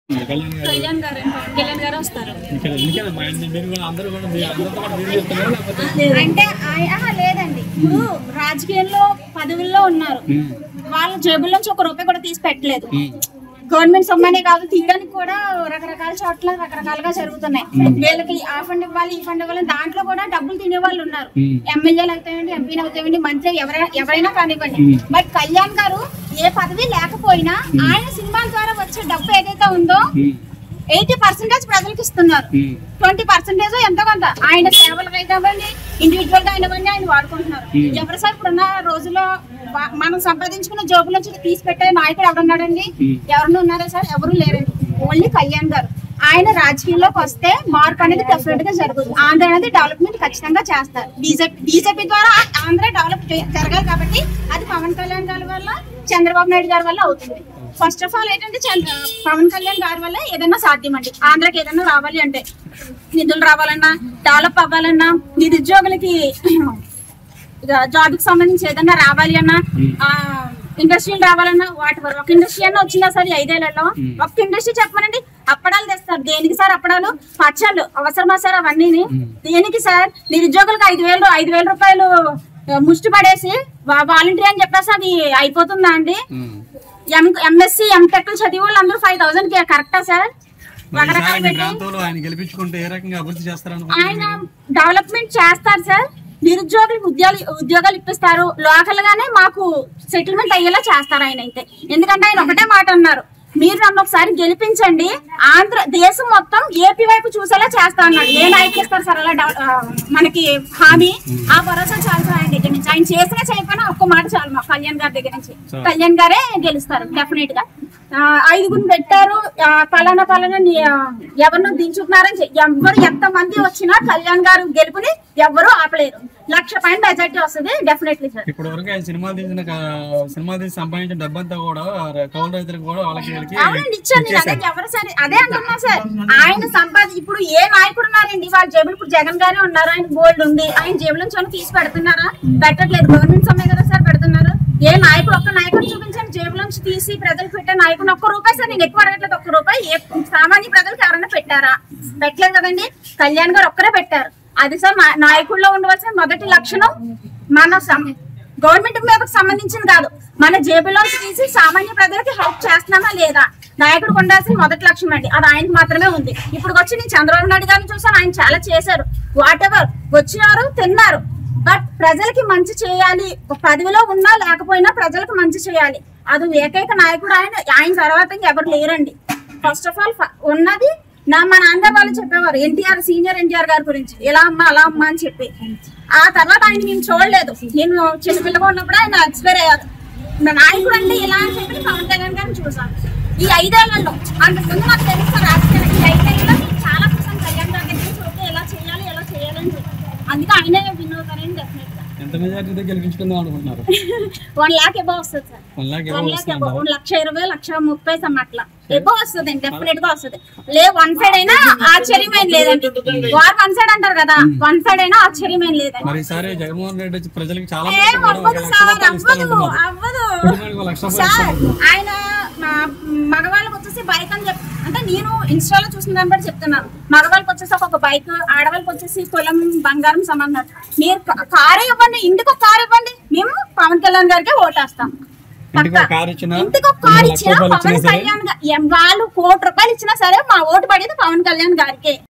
కళ్యాణ్ గారు కళ్యాణ్ గారు పవన్ కళ్యాణ్ గారు వస్తారు ఇక్కడ ఎందుకైనా మా ఇంటి మీరు కూడా అందరూ కూడా మీ అందరితో పాటు మీరు చెప్తున్నారు లేకపోతే అంటే ఆయ- ఆహా, లేదండి ఇప్పుడు రాజకీయంలో పదవుల్లో ఉన్నారు వాళ్ళ జేబుల్లోంచి ఒక రూపాయి కూడా తీసి పెట్టలేదు గవర్నమెంట్ సొమ్మనే కాదు తీయడానికి కూడా రకరకాల చోట్ల రకరకాలుగా జరుగుతున్నాయి వీళ్ళకి ఆ ఫండ్ ఇవ్వాలి ఈ ఫండ్ ఇవ్వాలి దాంట్లో కూడా డబ్బులు తినే వాళ్ళు ఉన్నారు ఎమ్మెల్యేలు అవుతాయండి ఎంపీలు అవుతాయండి మంత్రి ఎవరైనా ఎవరైనా కానివ్వండి బట్ కళ్యాణ్ గారు ఏ పదవి లేకపోయినా ఆయన సినిమాల ద్వారా వచ్చే డబ్బు ఏదైతే ఉందో ఎయిటీ పర్సెంటేజ్ ప్రజలకు ఇస్తున్నారు ట్వంటీ పర్సెంటేజ్ ఎంతో కొంత ఆయన సేవలకు అయినవ్వండి ఇండివిజువల్ గా అయినవ్వండి ఆయన వాడుకుంటున్నారు ఎవరు సార్ ఇప్పుడున్న రోజుల్లో వా- మనం సంపాదించుకున్న జోబుల నుంచి తీసి పెట్టే నాయకుడు ఎవరున్నాడండి ఎవరన్నా ఉన్నారా సార్ ఎవరు లేరండి ఓన్లీ కళ్యాణ్ గారు ఆయన రాజకీయంలోకి వస్తే మార్పు అనేది డెఫినెట్ గా జరుగుతుంది ఆంధ్ర అనేది డెవలప్మెంట్ ఖచ్చితంగా చేస్తారు బీజేపీ బీజేపీ ద్వారా ఆంధ్ర డెవలప్ చే- జరగాలి కాబట్టి అది పవన్ కళ్యాణ్ గారి వల్ల చంద్రబాబు నాయుడు గారి వల్ల అవుతుంది ఫస్ట్ ఆఫ్ ఆల్ ఏంటంటే చంద్ర పవన్ కళ్యాణ్ గారి వల్ల ఏదైనా సాధ్యం అండి ఆంధ్రాకి ఏదైనా రావాలి అంటే నిధులు రావాలన్నా డెవలప్ అవ్వాలన్నా నిరుద్యోగులకి జాబ్ కి సంబంధించి ఏదైనా రావాలి అన్నా ఇండస్ట్రీలు రావాలన్నా వాటి వరకు ఒక ఇండస్ట్రీ అన్న వచ్చిందా సార్ ఈ ఐదేళ్లలో ఒక్క ఇండస్ట్రీ చెప్పమనండి అప్పడాలు తెస్తారు దేనికి సార్ అప్పడాలు పచ్చళ్ళు అవసరమా సార్ అవన్నీ దేనికి సార్ నిరుద్యోగులకు ఐదు వేలు ఐదు వేల రూపాయలు ఆ, ముష్టి పడేసి వాలంటీర్ అని చెప్పేసి అది అయిపోతుందా అండి ఎం ఎంఎస్సి ఎంటెక్ చదివి వాళ్ళు అందరూ ఫైవ్ థౌసండ్ కరెక్టా సార్ మరి ఈసారి రకరకాల మీ ప్రాంతంలో ఆయన గెలిపించుకుంటే ఏ రకంగా అభివృద్ధి చేస్తారనుకుంటున్నారు ఆయన డెవలప్మెంట్ చేస్తారు సార్ నిరుద్యోగులకు ఉద్యోగాలు ఉద్యోగాలు ఇప్పిస్తారు లోకల్ గానే మాకు సెటిల్మెంట్ అయ్యేలా చేస్తారు ఆయన అయితే ఎందుకంటే ఆయన ఒకటే మాట అన్నారు మీరు నన్ను ఒకసారి గెలిపించండి ఆంధ్ర దేశం మొత్తం ఏపీ వైపు చూసేలా చేస్తా అన్నాడు ఏ నాయకులు ఇస్తారు సార్ అలా డెవ- ఆ, మనకి హామీ ఆ భరోసా చాలు సార్ ఆయన దగ్గర నుంచి ఆయన చేసినా చేయకపోయినా ఒక్క మాట చాలు మా కళ్యాణ్ గారి దగ్గర నుంచి Sure. కళ్యాణ్ గారే గెలుస్తారు డెఫినెట్ గా ఆ, ఐదుగురు పెట్టారు ఆ, పలానా పలానా ని- ఆ, ఎవరినో దించుకున్నారని చె- ఎవ్వరు ఎంత మంది వచ్చినా కళ్యాణ్ గారు గెలుపుని ఎవ్వరూ ఆపలేరు లక్ష పైన మెజార్టీ వస్తుంది డెఫినెట్లీ సార్ ఇప్పటి వరకు ఆయన సినిమాలు తీసిన క- సినిమాలు తీసి సంపాదించిన డబ్బంతా కూడా కౌలు రైతులకు కూడా వాళ్ళకి వీళ్ళకి అవునండి ఇచ్చాను నేను అదే ఎవరు సరే అదే అంటున్నా సార్ ఆయన సంపాది ఇప్పుడు ఏ నాయకుడు ఉన్నారండి వాళ్ళ జేబులు ఇప్పుడు జగన్ గారే ఉన్నారు ఆయన గోల్డ్ ఉంది ఆయన జేబుల నుంచి ఏమైనా తీసి పెడుతున్నారా పెట్టట్లేదు గవర్నమెంట్ సొమ్మే కదా సార్ పెడుతున్నారు ఏ నాయకుడు ఒక్క నాయకుడు చూపించండి జేబుల నుంచి తీసి ప్రజలకు పెట్టే నాయకుడు ఒక్క రూపాయి సార్ నేను ఎక్కువ అడగట్లేదు ఒక్క రూపాయి ఏ సామాన్య ప్రజలకు ఎవరైనా పెట్టారా పెట్టలేదు కదండి కళ్యాణ్ గారు ఒక్కరే పెట్టారు అది సార్ నా- నాయకుల్లో ఉండవలసిన మొదటి లక్షణం మన సం- గవర్నమెంట్ మీదకి సంబంధించింది కాదు మన జేబులో తీసి సామాన్య ప్రజలకి హెల్ప్ చేస్తున్నామా లేదా నాయకుడికి ఉండాల్సిన మొదటి లక్ష్యం అండి అది ఆయనకు మాత్రమే ఉంది ఇప్పుడు వచ్చి నేను చంద్రబాబు నాయుడు గారిని చూసాను ఆయన చాలా చేశారు వాట్ ఎవర్ వచ్చినారు తిన్నారు బట్ ప్రజలకి మంచి చేయాలి ఒక పదవిలో ఉన్నా లేకపోయినా ప్రజలకు మంచి చేయాలి అది ఏకైక నాయకుడు ఆయన ఆయన తర్వాత ఇంకెవరు లేరండి ఫస్ట్ ఆఫ్ ఆల్ ఉన్నది నా మా నాన్న వాళ్ళు చెప్పేవారు ఎన్టీఆర్ సీనియర్ ఎన్టీఆర్ గారి గురించి ఇలా అమ్మా అలా అమ్మా అని చెప్పి ఆ తర్వాత ఆయన మేము చూడలేదు నేను చిన్నపిల్లగా ఉన్నప్పుడు ఆయన ఎక్స్పైర్ అయ్యారు నా నాయకుడు అంటే ఇలా అని చెప్పి పవన్ కళ్యాణ్ గారిని చూసాను ఈ ఐదేళ్లలో అంతకుముందు నాకు తెలుసు రాజకీయ ఈ ఐదేళ్లలో నేను చాలా చూసాను కళ్యాణ్ గారి దగ్గర నుంచి ఓకే ఎలా చేయాలి ఎలా చేయాలని చెప్పి అందుకే ఆయనే విన్ అవుతారని డెఫినెట్ గా ఎంత మెజార్టీతో గెలిపించుకుందాం అనుకుంటున్నారు వన్ లాక్ ఎబో వస్తుంది సార్ వన్ లాక్ వన్ ఎవరు లాక్ ఎబో వస్తున్నారు లక్ష ఇరవై లక్ష ముప్పై సమ్ అట్లా ఎబో వస్తుంది డెఫినెట్ గా వస్తుంది లే వన్ సైడ్ అయినా ఆశ్చర్యమైన లేదండి వార్ వన్ సైడ్ అంటారు కదా వన్ సైడ్ అయినా ఆశ్చర్యమైన లేదండి మరి ఈసారి జగన్మోహన్ రెడ్డి వచ్చి ప్రజలకి చాలా ఏం మంది కూడా ఒక అవ్వదు లక్ష సార్ రూపాయలు అవ్వదు ఇస్తానంటున్నారు. అవ్వదు కుటుంబానికి ఒక లక్ష రూపాయలు సార్ ఇస్తానంటున్నారు. ఆయన మా- మగవాళ్ళకి వచ్చేసి బైక్ అని చెప్ అంటే నేను ఇన్స్టాలో చూసిన దాన్ని బట్టి చెప్తున్నాను మగవాళ్ళకి వచ్చేసి ఒక బైక్ ఆడవాళ్ళకి వచ్చేసి పొలం బంగారం సంబంధం మీరు కా- కారు ఇవ్వండి ఇంటికి ఒక కారు ఇవ్వండి మేము పవన్ కళ్యాణ్ గారికి ఓటేస్తాం ఇంటికి ఒక పక్కా. కారు ఇచ్చినా, ఇంటికి ఒక కారు లక్ష ఇచ్చినా రూపాయలు పవన్ ఇచ్చినా సరే? కళ్యాణ్ గా- ఎం- వాళ్ళు కోటి రూపాయలు ఇచ్చినా సరే మా ఓటు పడేది పవన్ కళ్యాణ్ గారికే